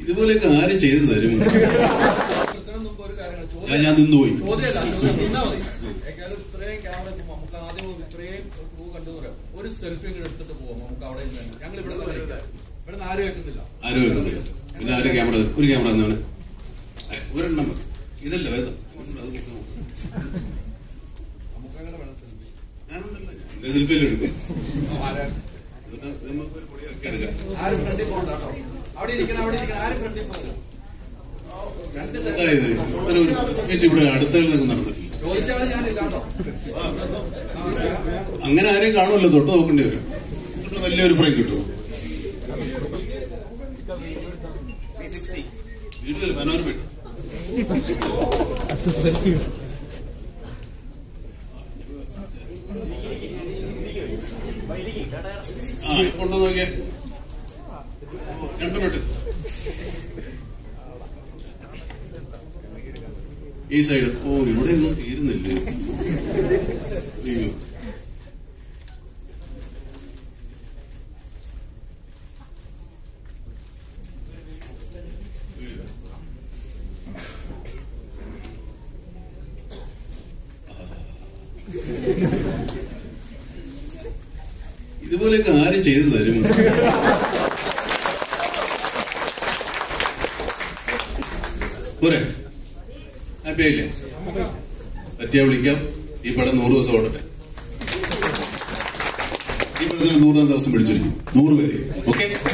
ഇതുപോലെയൊക്കെ ആര് ചെയ്തു തരും നിർത്തുന്നതിന് മുമ്പ് ഒരു കാര്യങ്ങൾ ഞാൻ ചോദ്യം ഞാൻ നിന്നുപോയി ചോദ്യമല്ല ചോദ്യം നിന്നാ മതി ഏക്കാളും ഇത്രയും ക്യാമറ എത്തുമ്പോൾ നമുക്ക് ആദ്യം ഇത്രയും ക്രൂ കണ്ടു പറയാം ഒരു സെൽഫി ഇങ്ങോട്ട് എടുത്തിട്ട് പോവാം നമുക്ക് അവിടെ നിന്ന് ഞങ്ങൾ ഇവിടെ നിന്ന് കളിക്കാം ഇവിടെ നിന്ന് ആരും വെക്കുന്നില്ല ആരും വെക്കുന്നില്ല പിന്നെ ആരും ക്യാമറ ഒരു ക്യാമറ എന്നവന് ഒരെണ്ണം മതി ഇതല്ല വേദം അത് നോക്കാം. നമുക്ക് അങ്ങനെ വേണം സെൽഫി ഞാനുണ്ടല്ലോ ഞാൻ സെൽഫിയിൽ എടുക്കും എന്നിട്ട് ഇത് നമുക്ക് ഒരു പൊടിയാക്കി എടുക്കാം ആരും ഫ്രണ്ടിൽ പോകണ്ട കേട്ടോ അവിടെ ഇരിക്കണം അവിടെ ഇരിക്കണം ആരും ഫ്രണ്ടിൽ പോകണ്ട രണ്ട് സൈഡ് അതായത് ഒരു ഒരു പ്രസ് മീറ്റ് ഇവിടെ അടുത്തതിൽ നിന്ന് നടന്നിട്ടില്ല ചോദിച്ചാണ് ഞാനില്ല കേട്ടോ അങ്ങനെ ആരെയും കാണുമല്ലോ തൊട്ട് നോക്കേണ്ടി വരും തൊട്ട് വലിയൊരു ഫ്രെയിം കിട്ടുമോ വീടുകൾ മനോരമ ഇട്ടു. ആ ഇപ്പൊ ഉണ്ടോ നോക്കിയേ രണ്ടെണ്ണം ഇട്ട് ഈ സൈഡ് ഓ ഇവിടെ ഒന്നും തീരുന്നില്ലേ അയ്യോ ഇതുപോലെയൊക്കെ ആര് ചെയ്തു തരും പോരെ ഹാപ്പി ആയില്ലേ പറ്റിയാ വിളിക്കാം ഈ പടം നൂറ് ദിവസം ഓടട്ടെ ഈ പടത്തിന് നൂറാം ദിവസം പിടിച്ചിരിക്കും നൂറ് പേര് ഓക്കെ